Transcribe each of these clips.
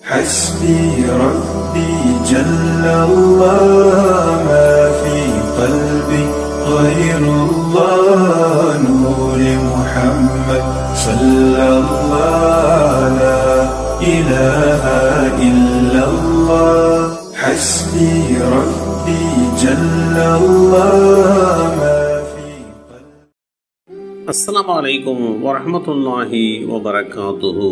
حسبي ربي جل الله ما في قلبي غير الله نور محمد صلى الله لا إله إلا الله حسبي ربي جل الله ما في قلبي அஸ்ஸலாமு அலைக்கும் வரஹ்மத்துல்லாஹி வபரகாத்துஹு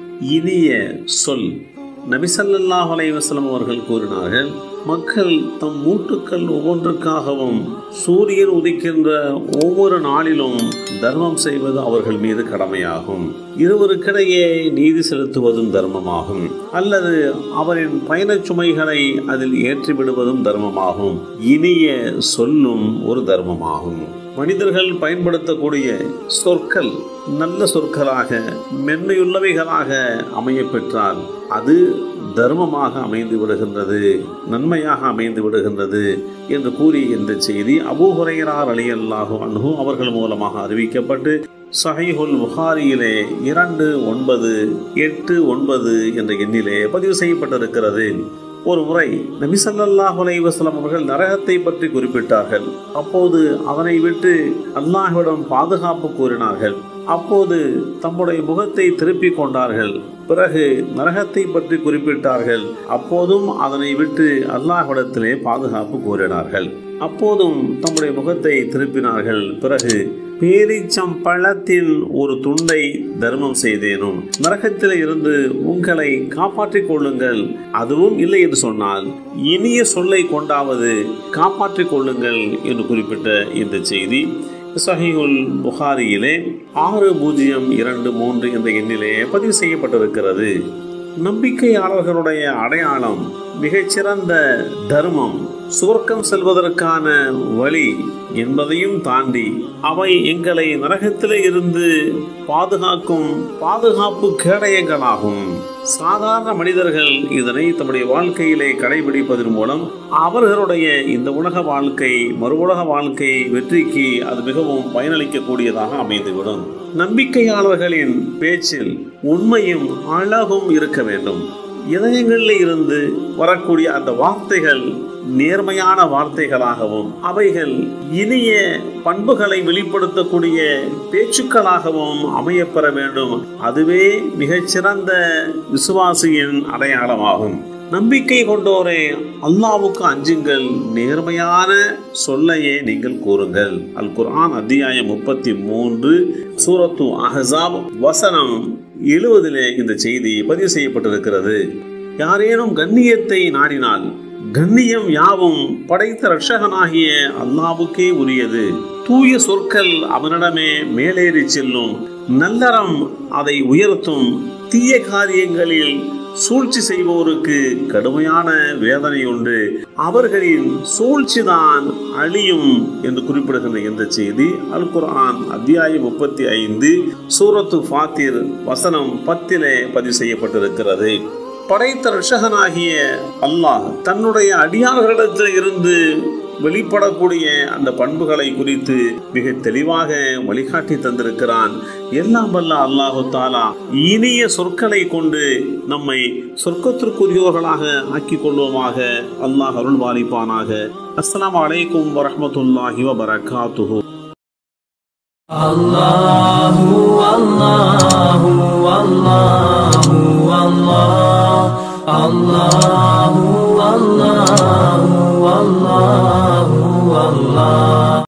இனிய சொல் நபிசல்லாஹ் அலைவசலம் அவர்கள் கூறினார்கள் மக்கள் தம் மூட்டுக்கள் ஒவ்வொன்றுக்காகவும் சூரியன் உதிக்கின்ற ஒவ்வொரு நாளிலும் தர்மம் செய்வது அவர்கள் மீது கடமையாகும் இருவருக்கிடையே நீதி செலுத்துவதும் தர்மமாகும் அல்லது அவரின் பயணச் சுமைகளை அதில் ஏற்றிவிடுவதும் தர்மமாகும் இனிய சொல்லும் ஒரு தர்மமாகும் மனிதர்கள் பயன்படுத்தக்கூடிய சொற்கள் நல்ல சொற்களாக மென்மையுள்ளவைகளாக அமைய பெற்றால் அது தர்மமாக அமைந்து விடுகின்றது நன்மையாக அமைந்து விடுகின்றது என்று கூறி இந்த செய்தி அபூஹுரையரார் அலி அல்லாஹு அன்ஹு அவர்கள் மூலமாக அறிவிக்கப்பட்டு சஹீஹுல் புகாரியிலே இரண்டு ஒன்பது எட்டு ஒன்பது என்ற எண்ணிலே பதிவு செய்யப்பட்டிருக்கிறது ஒரு முறை நபிசல்லாஹ் அலைவசலம் அவர்கள் நரகத்தை பற்றி குறிப்பிட்டார்கள் அப்போது அதனை விட்டு அல்லாஹ்விடம் பாதுகாப்பு கூறினார்கள் அப்போது தம்முடைய முகத்தை திருப்பிக் கொண்டார்கள் பிறகு நரகத்தை பற்றி குறிப்பிட்டார்கள் அப்போதும் அதனை விட்டு அல்லாஹ்விடத்திலே பாதுகாப்பு கூறினார்கள் அப்போதும் தம்முடைய முகத்தை திருப்பினார்கள் பிறகு பேரீச்சம் பழத்தின் ஒரு துண்டை தர்மம் செய்தேனும் நரகத்தில் இருந்து உங்களை காப்பாற்றிக் கொள்ளுங்கள் அதுவும் இல்லை என்று சொன்னால் இனிய சொல்லை கொண்டாவது காப்பாற்றிக் கொள்ளுங்கள் என்று குறிப்பிட்ட இந்த செய்தி சஹீகுல் புகாரியிலே ஆறு பூஜ்ஜியம் இரண்டு மூன்று என்ற எண்ணிலே பதிவு செய்யப்பட்டிருக்கிறது நம்பிக்கையாளர்களுடைய அடையாளம் மிகச்சிறந்த தர்மம் சுவர்க்கம் செல்வதற்கான வழி என்பதையும் தாண்டி அவை எங்களை நரகத்திலே இருந்து பாதுகாக்கும் பாதுகாப்பு கேடயங்களாகும் சாதாரண மனிதர்கள் இதனை தம்முடைய வாழ்க்கையிலே கடைபிடிப்பதன் மூலம் அவர்களுடைய இந்த உலக வாழ்க்கை மறு உலக வாழ்க்கை வெற்றிக்கு அது மிகவும் பயனளிக்கக்கூடியதாக அமைந்துவிடும் நம்பிக்கையாளர்களின் பேச்சில் உண்மையும் அழகும் இருக்க வேண்டும் இதயங்களில் இருந்து வரக்கூடிய அந்த வார்த்தைகள் நேர்மையான வார்த்தைகளாகவும் அவைகள் இனிய பண்புகளை வெளிப்படுத்தக்கூடிய பேச்சுக்களாகவும் அமையப்பெற வேண்டும் அதுவே மிகச்சிறந்த விசுவாசியின் அடையாளமாகும் நம்பிக்கை கொண்டோரே அல்லாவுக்கு அஞ்சுங்கள் நேர்மையான சொல்லையே நீங்கள் கூறுங்கள் அல் குர்ஆன் அத்தியாயம் முப்பத்தி மூன்று சூரத்து அஹசாப் வசனம் எழுவதிலே இந்த செய்தி பதிவு செய்யப்பட்டிருக்கிறது யாரேனும் கண்ணியத்தை நாடினால் கண்ணியம் யாவும் படைத்த ரட்சகனாகிய அல்லாவுக்கே உரியது தூய சொற்கள் அவனிடமே மேலேறி செல்லும் நல்லறம் அதை உயர்த்தும் தீய காரியங்களில் சூழ்ச்சி செய்வோருக்கு கடுமையான வேதனை உண்டு அவர்களின் சூழ்ச்சிதான் அழியும் என்று குறிப்பிடுகின்ற இந்த செய்தி அல் குர்ஆன் அத்தியாயம் முப்பத்தி ஐந்து சூரத்து ஃபாத்திர் வசனம் பத்திலே பதிவு செய்யப்பட்டிருக்கிறது படைத்த ரஷகனாகிய அல்லாஹ் தன்னுடைய அடியார்களிடத்தில் இருந்து வெளிப்படக்கூடிய அந்த பண்புகளை குறித்து மிக தெளிவாக வழிகாட்டி தந்திருக்கிறான் எல்லாம் வல்ல அல்லாஹு தாலா இனிய சொற்களை கொண்டு நம்மை சொர்க்கத்திற்குரியவர்களாக ஆக்கிக் கொள்வோமாக அல்லாஹ் அருள் பாலிப்பானாக அஸ்லாம் வலைக்கும் வரமத்துல்லாஹி வபரகாத்துஹு الله الله الله الله الله الله الله الله